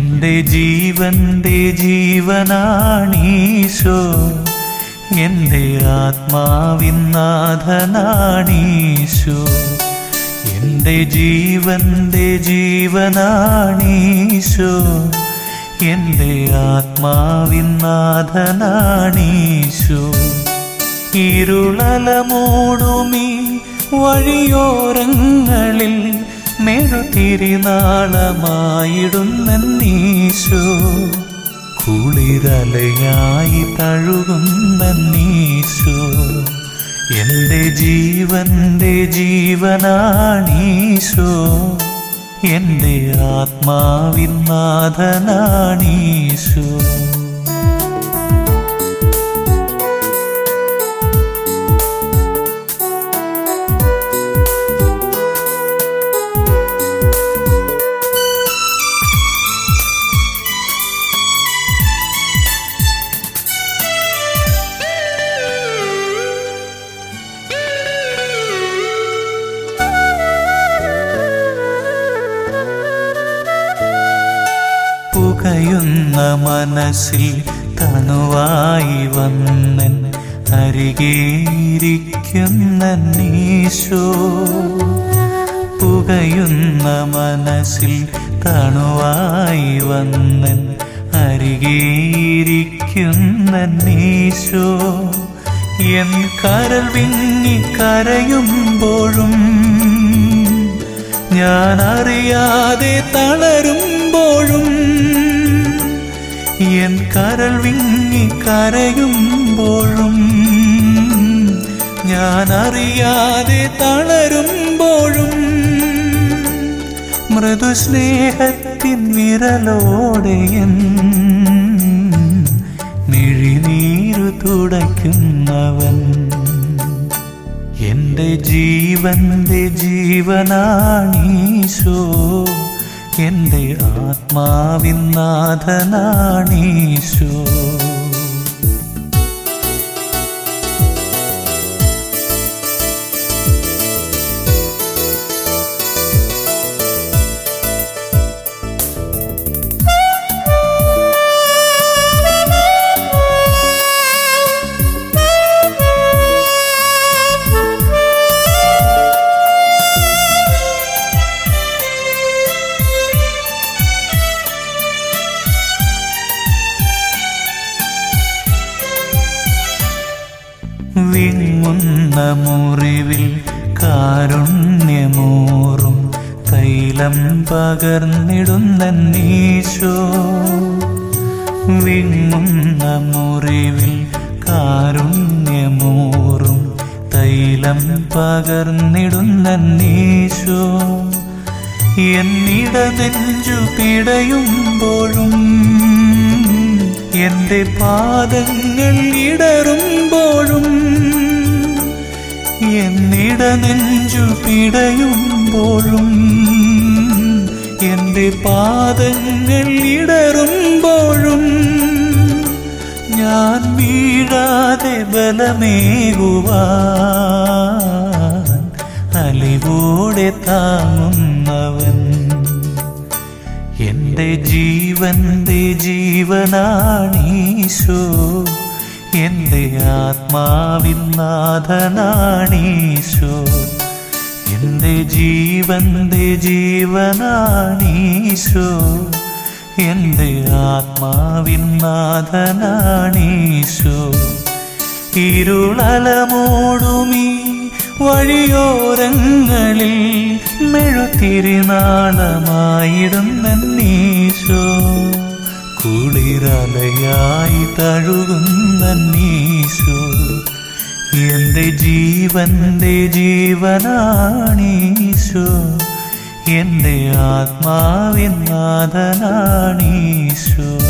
എന്റെ ജീവന്റെ ജീവനാണീശോ എന്റെ ആത്മാവിനാഥനാണീശോ എന്റെ ജീവന്റെ ജീവനാണീശോ എന്റെ ആത്മാവിനാഥനാണീശോ ഇരുളല മൂടുമീ വഴിയോരങ്ങളിൽ മെഴുതിരിനാളമായിടുന്നീശോ കുളിരലയായി തഴുകുന്നീശോ എന്റെ ജീവന്റെ ജീവനാണീശോ എന്റെ ആത്മാവിനാഥനാണീശോ പുകയുന്ന മനസ്സിൽ തണുവായി വന്നൻ അരികേയിരിക്കുന്ന നീശോ പുകയുന്ന മനസ്സിൽ തണുവായി വന്നൻ അരികേയിരിക്കുന്ന നീശോ എൻ കരൾ വിങ്ങി കരയുമ്പോഴും ഞാൻ അറിയാതെ തളരുമ്പോഴും എൻ കരൾ വിങ്ങി കരയുമ്പോഴും ഞാൻ അറിയാതെ തളരുമ്പോഴും മൃദുസ്നേഹത്തിൻ വിരലോടെയൻ മിഴിനീരു തുടയ്ക്കുന്നവൻ എന്റെ ജീവന്റെ ജീവനാണീശോ എന്റെ ആത്മാവിനാഥനാണീശോ വിങ്ങുന്ന മുറിവിൽ കാരുണ്യമൂറും തൈലം പകർന്നിടുന്ന നീശോ വിങ്ങുന്ന മുറിവിൽ കാരുണ്യമൂറും തൈലം പകർന്നിടുന്ന നീശോ എന്നിട നെഞ്ചു പിടയുമ്പോഴും എന്റെ പാദങ്ങൾ ഇടറുമ്പോഴും എന്നിട നെഞ്ചു പിടയുമ്പോഴും എന്റെ പാദങ്ങൾ ഇടറുമ്പോഴും ഞാൻ വീഴാതെ ബലമേകുവാൻ അലിവോടെ താങ്ങുന്നവൻ എന്റെ ജീവന്റെ ജീവനാണീശോ എന്റെ ആത്മാവിനാഥനാണീശോ എന്റെ ജീവന്റെ ജീവനാണീശോ എന്റെ ആത്മാവിനാഥനാണീശോ ഇരുളല മൂടുമീ വഴിയോരങ്ങളിൽ മെഴുത്തിരിനാളമായിടുന്ന നീശോ കുളിരലയായി തഴുകുന്ന നീശോ എന്റെ ജീവന്റെ ജീവനാണീശോ എന്റെ ആത്മാവിൻ നാഥനാണീശോ